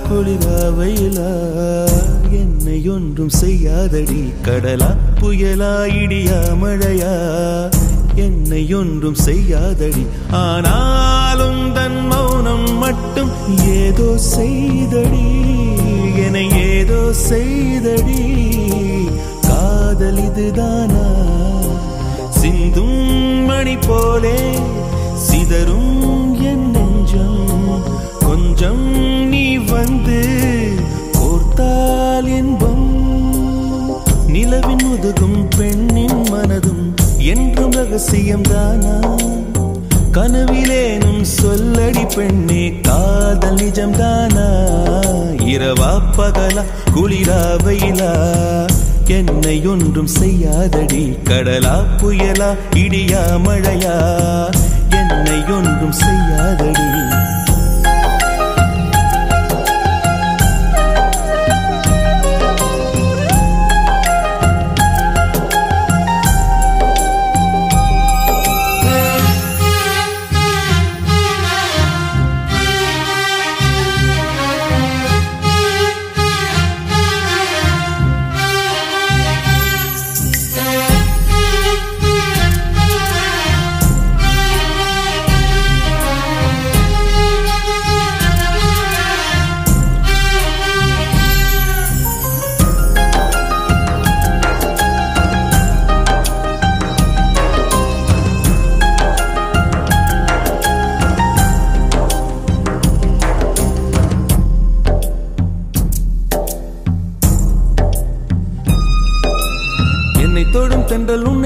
குளிரா வெயிலா என்னை ஒன்றும் செய்யாதடி கடலா புயலா இடியா மழையா என்னை ஒன்றும் செய்யாதடி ஆனாலும் தன் மௌனம் மட்டும் ஏதோ செய்தடி என ஏதோ செய்தடி காதல் இதுதானா சிந்தும் மணி போலே சிதறும் என் நெஞ்சம் கொஞ்சம் நீ வந்து கோர்த்தால் இன்பம் நிலவின் முதுகும் பெண்ணின் மனதும் என்றும் ரகசியம் தானா கனவிலேனும் சொல்லடி பெண்ணே காதல் நிஜம் தானா இரவா பகலா குளிரா வெயிலா என்னை ஒன்றும் செய்யாதடி கடலா புயலா இடியா மழையா என்னை ஒன்றும் செய்யாதடி என்னை தொடும் தென்றல் உன்